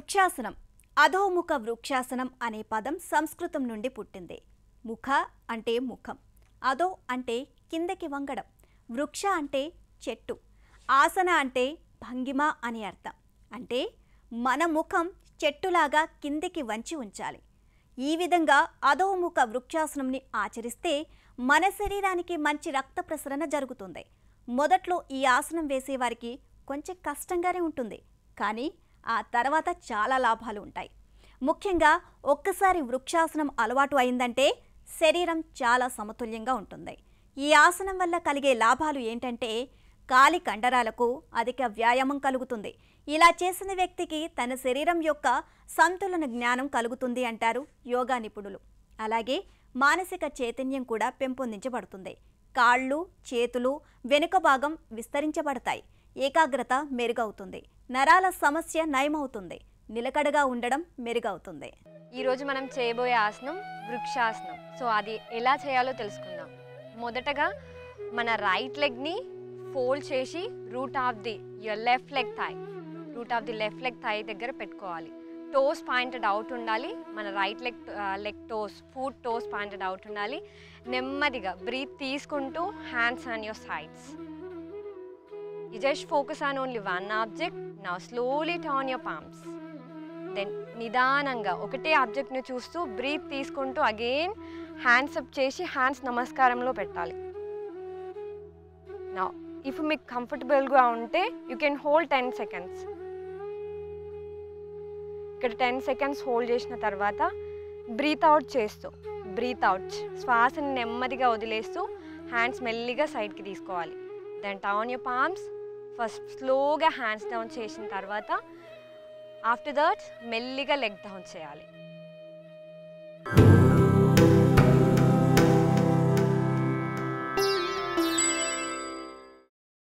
వృక్షాసనం అధోముఖ వృక్షాసనం అనే పదం సంస్కృతం నుండి పుట్టింది ముఖ అంటే ముఖం అధో అంటే కిందకి వంగడం వృక్ష అంటే చెట్టు ఆసన అంటే భంగిమ అని అర్థం అంటే మన ముఖం చెట్టులాగా కిందికి వంచి ఉంచాలి ఈ విధంగా అధోముఖ వృక్షాసనంని ఆచరిస్తే మన శరీరానికి మంచి రక్త ప్రసరణ జరుగుతుంది మొదట్లో ఈ ఆసనం వేసేవారికి కొంచెం కష్టంగానే ఉంటుంది కానీ ఆ తర్వాత చాలా లాభాలు ఉంటాయి ముఖ్యంగా ఒక్కసారి వృక్షాసనం అలవాటు అయిందంటే శరీరం చాలా సమతుల్యంగా ఉంటుంది ఈ ఆసనం వల్ల కలిగే లాభాలు ఏంటంటే కాలి కండరాలకు అధిక వ్యాయామం కలుగుతుంది ఇలా చేసిన వ్యక్తికి తన శరీరం యొక్క సంతులన జ్ఞానం కలుగుతుంది అంటారు యోగా నిపుణులు అలాగే మానసిక చైతన్యం కూడా పెంపొందించబడుతుంది కాళ్ళు చేతులు వెనుక భాగం విస్తరించబడతాయి ఏకాగ్రత మెరుగవుతుంది నరాల సమస్య నయమవుతుంది నిలకడగా ఉండడం మెరుగవుతుంది ఈరోజు మనం చేయబోయే ఆసనం వృక్షాసనం సో అది ఎలా చేయాలో తెలుసుకుందాం మొదటగా మన రైట్ లెగ్ని ఫోల్డ్ చేసి root of the your left leg thigh root of the left leg thigh దగ్గర పెట్టుకోవాలి టోస్ పాయింటెడ్ అవుట్ ఉండాలి మన right leg leg toes foot toes pointed out ఉండాలి నెమ్మదిగా బ్రీత్ తీసుకుంటూ hands on your sides You just focus on only one object. Now slowly turn your palms. Then నిదానంగా ఒకటే ఆబ్జెక్ట్ని చూస్తూ బ్రీత్ తీసుకుంటూ అగైన్ హ్యాండ్స్ అప్ చేసి హ్యాండ్స్ నమస్కారంలో పెట్టాలి నా ఇఫ్ మీకు కంఫర్టబుల్గా ఉంటే you can hold ten seconds ఇక్కడ టెన్ సెకండ్స్ హోల్డ్ చేసిన తర్వాత బ్రీత్ అవుట్ చేస్తూ బ్రీత్ అవుట్ శ్వాసని నెమ్మదిగా వదిలేస్తూ హ్యాండ్స్ మెల్లిగా సైడ్కి తీసుకోవాలి then turn your palms first స్లోగా హ్యాండ్స్ డౌన్ చేసిన తర్వాత ఆఫ్టర్ దట్ మెల్లిగా లెగ్ డౌన్ చేయాలి